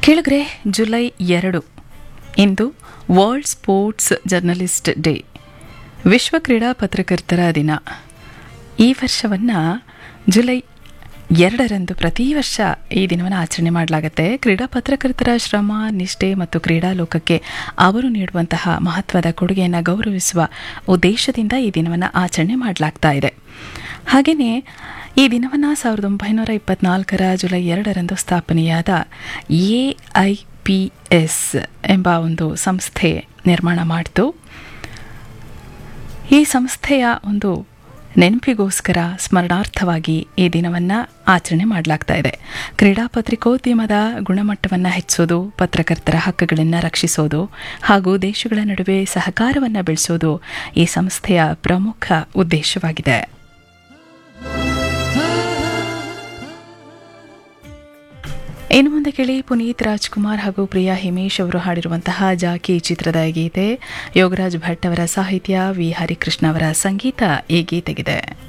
ಕೇಳಿದ್ರೆ ಜುಲೈ ಎರಡು ಇಂದು ವರ್ಲ್ಡ್ ಸ್ಪೋರ್ಟ್ಸ್ ಜರ್ನಲಿಸ್ಟ್ ಡೇ ವಿಶ್ವ ಕ್ರೀಡಾ ಪತ್ರಕರ್ತರ ದಿನ ಈ ವರ್ಷವನ್ನು ಜುಲೈ ಎರಡರಂದು ಪ್ರತಿ ವರ್ಷ ಈ ದಿನವನ್ನು ಆಚರಣೆ ಮಾಡಲಾಗುತ್ತೆ ಕ್ರೀಡಾ ಪತ್ರಕರ್ತರ ಶ್ರಮ ನಿಷ್ಠೆ ಮತ್ತು ಕ್ರೀಡಾ ಲೋಕಕ್ಕೆ ಅವರು ನೀಡುವಂತಹ ಮಹತ್ವದ ಕೊಡುಗೆಯನ್ನು ಗೌರವಿಸುವ ಉದ್ದೇಶದಿಂದ ಈ ದಿನವನ್ನು ಆಚರಣೆ ಮಾಡಲಾಗ್ತಾ ಇದೆ ಹಾಗೆಯೇ ಈ ದಿನವನ್ನು ಸಾವಿರದ ಒಂಬೈನೂರ ಇಪ್ಪತ್ನಾಲ್ಕರ ಜುಲೈ ಎರಡರಂದು ಸ್ಥಾಪನೆಯಾದ ಎ ಐ ಪಿ ಎಸ್ ಎಂಬ ಒಂದು ಸಂಸ್ಥೆ ನಿರ್ಮಾಣ ಮಾಡಿತು ಈ ಸಂಸ್ಥೆಯ ಒಂದು ನೆನಪಿಗೋಸ್ಕರ ಸ್ಮರಣಾರ್ಥವಾಗಿ ಈ ದಿನವನ್ನು ಆಚರಣೆ ಮಾಡಲಾಗ್ತಾ ಇದೆ ಕ್ರೀಡಾ ಪತ್ರಿಕೋದ್ಯಮದ ಗುಣಮಟ್ಟವನ್ನು ಹೆಚ್ಚಿಸೋದು ಪತ್ರಕರ್ತರ ಹಕ್ಕುಗಳನ್ನು ರಕ್ಷಿಸೋದು ಹಾಗೂ ದೇಶಗಳ ನಡುವೆ ಸಹಕಾರವನ್ನು ಬೆಳೆಸೋದು ಈ ಸಂಸ್ಥೆಯ ಪ್ರಮುಖ ಉದ್ದೇಶವಾಗಿದೆ ಇನ್ನು ಮುಂದೆ ಕೇಳಿ ಪುನೀತ್ ರಾಜ್ಕುಮಾರ್ ಹಾಗೂ ಪ್ರಿಯಾ ಹಿಮೇಶ್ ಅವರು ಹಾಡಿರುವಂತಹ ಜಾಕಿ ಚಿತ್ರದ ಗೀತೆ ಯೋಗರಾಜ್ ಭಟ್ ಅವರ ಸಾಹಿತ್ಯ ವಿ ಹರಿಕೃಷ್ಣ ಅವರ ಸಂಗೀತ ಈ ಗೀತೆಗಿದೆ